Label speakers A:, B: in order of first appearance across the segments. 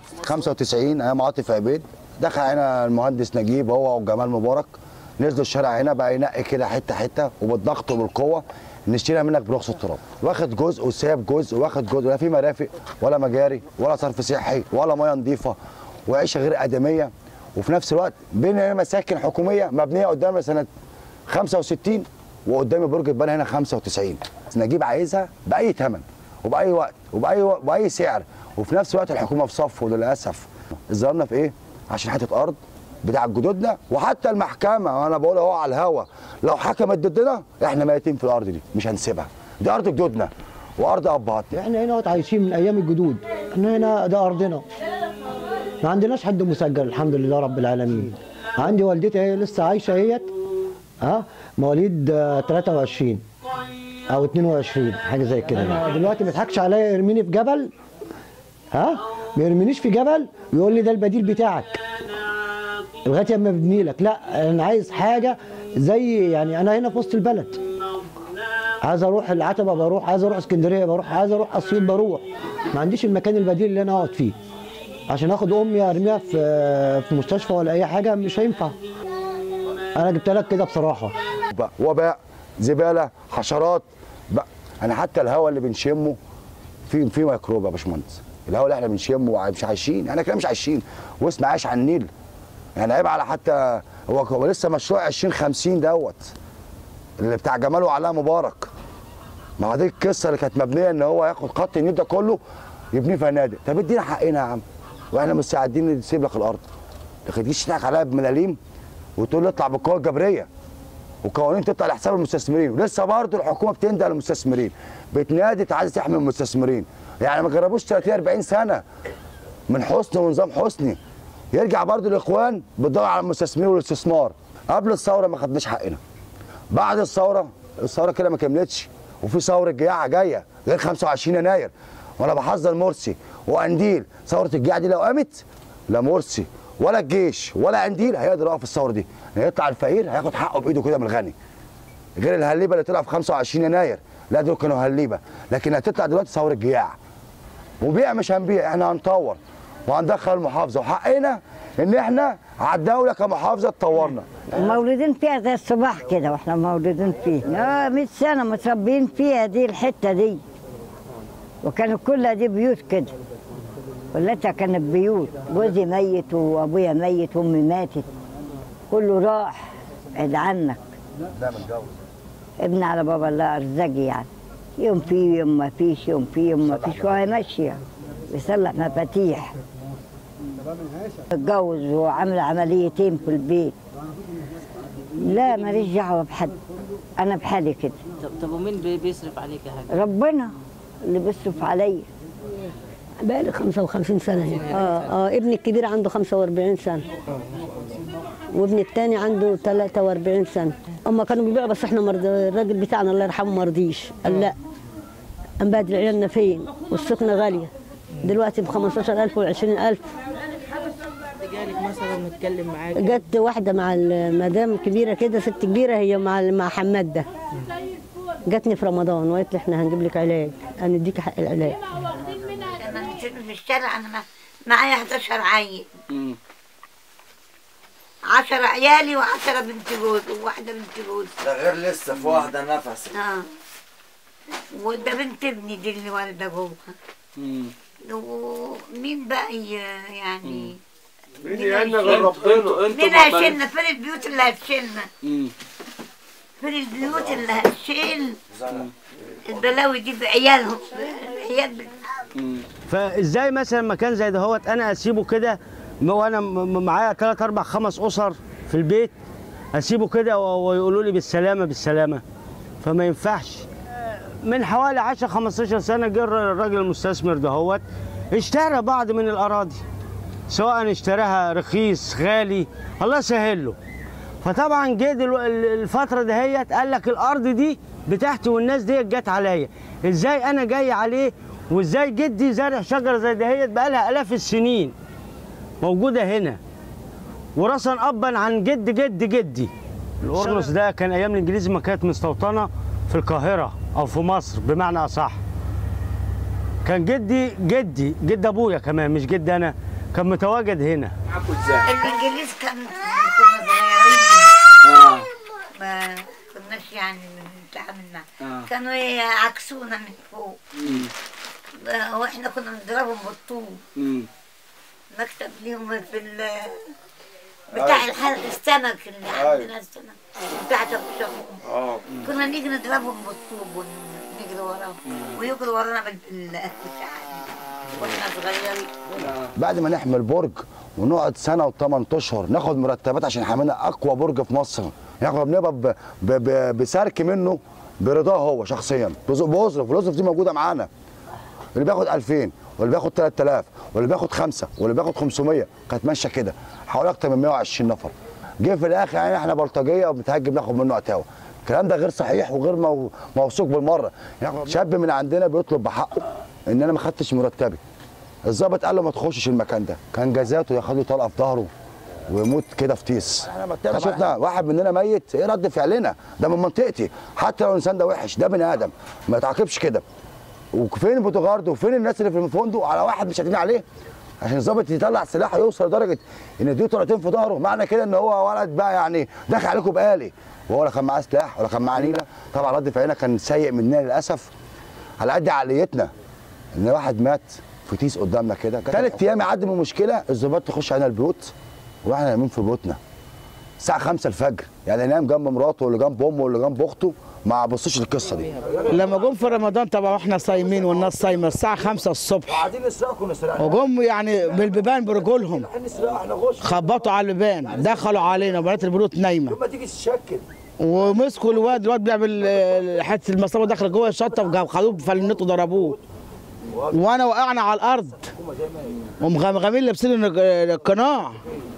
A: 95 ايام عاطف عبيد دخل هنا المهندس نجيب هو وجمال مبارك نزلوا الشارع هنا بقى ينقي كده حته حته وبالضغط وبالقوه نشتريها منك برخص التراب واخد جزء وساب جزء واخد جزء لا في مرافق ولا مجاري ولا صرف صحي ولا ميه نظيفه وعيشه غير ادميه وفي نفس الوقت بين مساكن حكوميه مبنيه قدامنا سنه 65 وقدامي برج اتبنى هنا 95 نجيب عايزها باي ثمن وباي وقت وباي و... باي سعر وفي نفس الوقت الحكومه في صفه للاسف ظهرنا في ايه عشان حته ارض بتاع جدودنا وحتى المحكمه وانا بقول اهو على الهوا لو حكمت ضدنا احنا ميتين في الارض دي مش هنسيبها دي ارض جدودنا وارض ابهاتنا
B: احنا هنا عايشين من ايام الجدود احنا هنا ده ارضنا ما عندناش حد مسجل الحمد لله رب العالمين عندي والدتي هي لسه عايشه اهيت ها مواليد آه، 23 او 22 حاجه زي كده أنا دلوقتي ما يضحكش عليا يرميني في جبل ها ما يرمينيش في جبل ويقول لي ده البديل بتاعك لغايه اما ابني لك لا انا عايز حاجه زي يعني انا هنا في وسط البلد عايز اروح العتبه بروح عايز اروح اسكندريه بروح عايز اروح اسيوط بروح ما عنديش المكان البديل اللي انا اقعد فيه عشان اخد امي ارميها في في مستشفى ولا اي حاجه مش هينفع انا جبت لك كده بصراحه
A: بقى وباء زباله حشرات بقى انا حتى الهواء اللي بنشمه في في ميكروب يا باشمهندس الهواء اللي احنا بنشمه وع- مش عايشين احنا كده مش عايشين واسم عايش على النيل يعني عيب على حتى هو هو لسه مشروع 2050 دوت اللي بتاع جمال وعلاء مبارك ما هو دي القصه اللي كانت مبنيه ان هو ياخد خط النيل ده كله يبنيه فنادق طب ادينا حقنا يا عم واحنا مستعدين نسيب لك الارض لكن تجيش تضحك عليا بملاليم وتقول لي اطلع بالقوه الجبريه وقوانين تطلع لحساب المستثمرين ولسه برضه الحكومه بتندى على المستثمرين بتنادي عايزه تحمي المستثمرين يعني ما جربوش 30 40 سنه من حسني ونظام حسني يرجع برضه الاخوان بتدور على المستثمرين والاستثمار قبل الثوره ما خدناش حقنا بعد الثوره الثوره كده ما كملتش وفي ثوره جياعه جايه غير 25 يناير وانا بحذر مرسي وقنديل ثوره الجياعه دي لو قامت لا مرسي ولا الجيش ولا قنديل هيقدر يقف في الثوره دي هيطلع الفقير هياخد حقه بايده كده من الغني غير الهليبه اللي طلع في 25 يناير لا دول كانوا هليبه لكن هتطلع دلوقتي ثوره جياع وبيع مش هنبيع احنا هنطور وهندخل المحافظه وحقنا ان احنا على الدوله كمحافظه تطورنا
C: مولودين فيها زي الصباح كده واحنا مولودين فيها اه 100 سنه متربيين فيها دي الحته دي وكانوا كلها دي بيوت كده كلها كانت بيوت جوزي ميت وابويا ميت وامي ماتت كله راح بعد عنك
A: لا متجوز
C: ابن على بابا الله ارزقي يعني يوم في يوم ما فيش يوم في يوم ما فيش وهي ماشيه بيصلح مفاتيح اتجوز وعمل عمليتين في البيت لا ماليش دعوه بحد انا بحالي كده
D: طب طب ومين بي- بيصرف عليك يا حاج؟
C: ربنا اللي بيصرف عليا
E: بقالي 55 سنة هنا اه اه ابني الكبير عنده 45 سنة وابني الثاني عنده 43 سنة هما كانوا بيبيعوا بس احنا مرض... الراجل بتاعنا الله يرحمه ما رضيش قال لا نبادل عيالنا فين والسكنة غالية دلوقتي ب 15000 و 20000
D: جالك مثلا نتكلم معاك
E: جت واحدة مع المدام كبيرة كده ست كبيرة هي مع مع حماد ده جاتني في رمضان وقالت لي احنا هنجيب لك علاج هنديكي حق العلاج
C: انا مشيت في الشارع انا معايا 11 عيل 10 عيالي و10 بنت جوز وواحده بنت جوز
F: ده غير لسه في واحدة نفس
C: اه وده بنت ابني دي اللي والده جوه ومين بقى ي- يعني
G: مين يعيننا غير ربنا
C: مين هيشيلنا فين البيوت اللي هتشيلنا فين البيوت اللي هتشيل البلاوي دي بعيالهم عيال
H: فازاي مثلا مكان زي دهوت انا اسيبه كده م- وانا م- م- معايا ثلاث اربع خمس اسر في البيت اسيبه كده و- ويقولوا لي بالسلامه بالسلامه فما ينفعش من حوالي 10 15 سنه جه الر- الراجل المستثمر دهوت اشترى بعض من الاراضي سواء اشتراها رخيص غالي الله سهل له فطبعا جه دلو- ال- الفتره دهيت قال لك الارض دي بتاعتي والناس ديت جت عليا ازاي انا جاي عليه وازاي جدي زارع شجره زي دهيت بقالها الاف السنين موجوده هنا ورثا ابا عن جد جد جدي القرنص ده كان ايام الانجليز ما كانت مستوطنه في القاهره او في مصر بمعنى اصح كان جدي جدي جد ابويا كمان مش جد انا كان متواجد هنا
I: الانجليز كان كنا صغيرين
J: اه
I: ما كناش يعني بنتعامل معاهم
J: آه.
I: كانوا يعكسونا من فوق
J: مم.
I: واحنا كنا نضربهم بالطوب
J: مم.
I: مكتب ليهم في ال بتاع الحلق السمك اللي عندنا السمك بتاع تفشخهم
J: اه
I: كنا نيجي نضربهم بالطوب ونجري وراهم ويجروا ورانا بالبتاع واحنا صغيرين
A: بعد ما نحمل برج ونقعد سنه وثمان اشهر ناخد مرتبات عشان حاملنا اقوى برج في مصر يعني احنا بنبقى ب- ب- ب- بسرك منه برضاه هو شخصيا بز- بأسرف والأسرف دي موجوده معانا اللي بياخد 2000 واللي بياخد 3000 واللي بياخد 5 واللي بياخد 500 كانت ماشيه كده حوالي اكتر من 120 نفر جه في الاخر يعني احنا بلطجيه وبنتهجم ناخد منه عتاوه الكلام ده غير صحيح وغير مو- موثوق بالمره يعني شاب من عندنا بيطلب بحقه ان انا ما خدتش مرتبي الظابط قال له ما تخشش المكان ده كان جزاته ياخد له طلقه في ظهره ويموت كده في تيس احنا شفنا واحد مننا ميت ايه رد فعلنا ده من منطقتي حتى لو الانسان ده وحش ده بني ادم ما يتعاقبش كده وفين البوتوغارد وفين الناس اللي في الفندق على واحد مش قادرين عليه عشان الظابط يطلع سلاحه يوصل لدرجه ان يديه طلقتين في ظهره معنى كده ان هو ولد بقى يعني داخل عليكم بآلي وهو لا كان معاه سلاح ولا كان معاه نيله طبعا رد فعلنا كان سيء مننا للاسف على قد عقليتنا ان واحد مات في تيس قدامنا كده ثالث ايام يعدي من المشكله الظباط تخش علينا البيوت واحنا نايمين في بيوتنا الساعه 5 الفجر يعني ينام جنب مراته واللي جنب امه واللي جنب اخته ما بصوش القصه دي
K: لما جم في رمضان طبعا واحنا صايمين والناس صايمه الساعه 5 الصبح
A: قاعدين نسرقوا كنا سرقنا
K: وجم يعني بالبيبان برجولهم
A: نسرق احنا غش
K: خبطوا على البيبان دخلوا علينا وبنات البيوت نايمه
A: ما تيجي تشكل
K: ومسكوا الواد الواد بيعمل آه، حته المصابه داخله جوه الشطه وجاب- خدوه بفلنته ضربوه وانا وقعنا على الارض ومغمغمين لابسين الق- القناع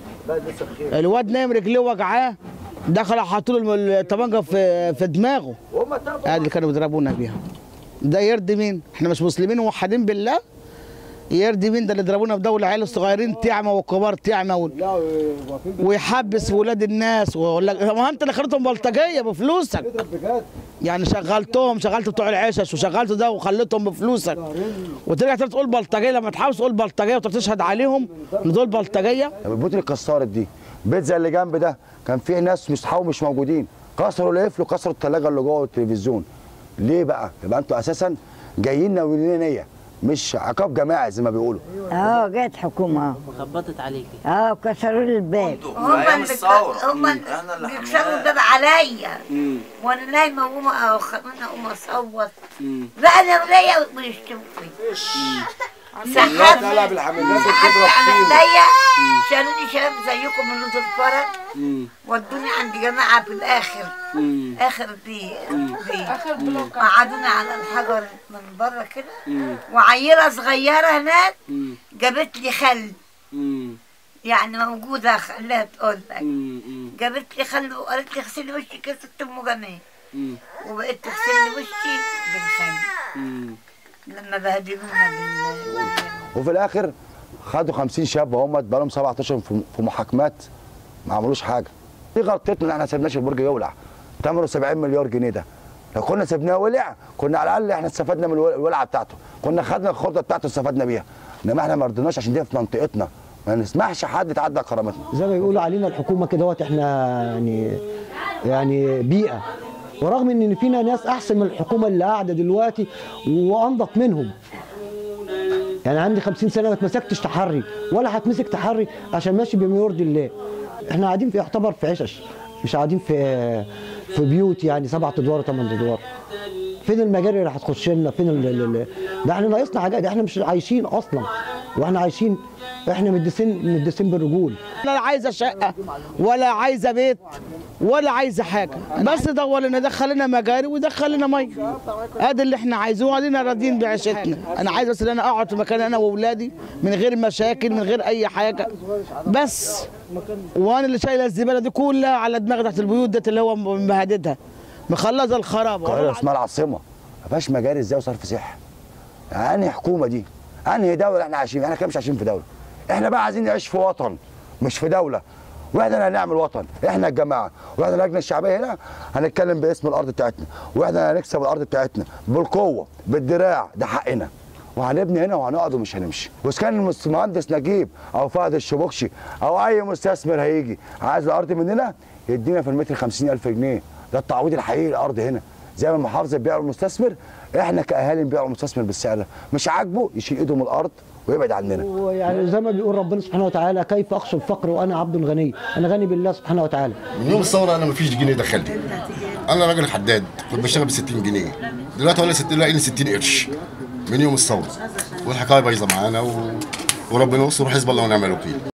K: الواد نايم رجليه وجعاه دخلوا حطوا له الطبنجه في في دماغه هذا اللي كانوا بيضربونا بيها ده يرضي مين؟ احنا مش مسلمين وموحدين بالله يرضي مين ده اللي ضربونا في دولة عيال الصغيرين تعمى والكبار تعمى وال... ويحبس ولاد الناس ويقول لك ما انت اللي خليتهم بلطجيه بفلوسك يعني شغلتهم شغلت بتوع العشش وشغلت ده وخليتهم بفلوسك وترجع تاني تقول بلطجيه لما تحاول تقول بلطجيه وتروح تشهد عليهم ان دول بلطجيه
A: طب البيوت اللي اتكسرت دي بيت زي اللي جنب ده كان فيه ناس مش صحابه مش موجودين كسروا القفل وكسروا الثلاجه اللي جوه التلفزيون ليه بقى؟ يبقى انتوا اساسا جايين ناويين نيه مش عقاب جماعي زي ما بيقولوا
C: اه جت حكومه
D: خبطت عليكي
C: اه كسروا لي الباب
I: هم اللي هم
F: احنا اللي
I: بيكسروا الباب عليا وانا نايمه واقوم أو خلوني اقوم اصوت بقى انا وليا ويشتموا فيا سحبني
G: لا بالحملات
I: سحبت
G: بتضرب
I: على
G: فيهم
I: ايديا شالوني شباب زيكم من لوط الفرج ودوني عند جماعه في الاخر اخر دي دي قعدوني على الحجر من بره كده وعيله صغيره هناك جابت لي خل يعني موجوده خليها تقول لك جابت لي خل وقالت لي اغسلي وشك يا ست ام جمال وبقيت تغسل لي وشي بالخل لما بهدلونا بال
A: وفي الاخر خدوا 50 شاب هم بقى لهم 17 في في محاكمات ما عملوش حاجه دي غلطتنا ان احنا ما سيبناش البرج يولع ثمنه 70 مليار جنيه ده لو كنا سيبناه ولع كنا على الاقل احنا استفدنا من الول- الولعه بتاعته كنا خدنا الخرده بتاعته استفدنا بيها انما احنا ما رضيناش عشان دي في منطقتنا ما نسمحش حد يتعدى كرامتنا
B: زي ما بيقولوا علينا الحكومه كده وقت احنا يعني يعني بيئه ورغم ان فينا ناس احسن من الحكومه اللي قاعده دلوقتي وانضف منهم يعني عندي 50 سنه ما اتمسكتش تحري ولا هتمسك تحري عشان ماشي بما يرضي الله احنا قاعدين في يعتبر في عشش مش قاعدين في في بيوت يعني سبع ادوار وثمان ادوار فين المجاري اللي هتخش لنا فين ال ال- ال- ده احنا ناقصنا حاجات احنا مش عايشين اصلا واحنا عايشين احنا مدسين مدسين بالرجول
K: انا لا عايزه شقه ولا عايزه بيت ولا عايزه حاجه بس دور لنا دخل لنا مجاري ودخل لنا ميه ادي اللي احنا عايزينه وادينا راضيين بعيشتنا انا عايز بس ان انا اقعد في مكان انا واولادي من غير مشاكل من غير اي حاجه بس وانا اللي شايله الزباله دي كلها على دماغي تحت البيوت ديت اللي هو مهددها مخلصه الخراب
A: القاهره اسمها العاصمه ما فيهاش مجاري ازاي وصرف صحي يعني انهي حكومه دي انهي دوله احنا عايشين احنا كده مش عايشين في دوله احنا بقى عايزين نعيش في وطن مش في دوله واحنا اللي هنعمل وطن احنا الجماعه واحنا اللجنه الشعبيه هنا هنتكلم باسم الارض بتاعتنا واحنا اللي هنكسب الارض بتاعتنا بالقوه بالدراع ده حقنا وهنبني هنا وهنقعد ومش هنمشي واذا كان المهندس نجيب او فهد الشبوكشي او اي مستثمر هيجي عايز الارض مننا يدينا في المتر 50000 جنيه ده التعويض الحقيقي للارض هنا زي ما المحافظه بيبيع المستثمر احنا كاهالي نبيع المستثمر بالسعر ده مش عاجبه يشيل ايده من الارض ويبعد عننا
B: ويعني زي ما بيقول ربنا سبحانه وتعالى كيف اخشى الفقر وانا عبد غني انا غني بالله سبحانه وتعالى
J: من يوم الثوره انا مفيش جنيه دخلني انا راجل حداد كنت بشتغل ب 60 جنيه دلوقتي ولا 60 لاقي 60 قرش من يوم الثوره والحكايه بايظه معانا و... وربنا يستر حزب الله ونعم الوكيل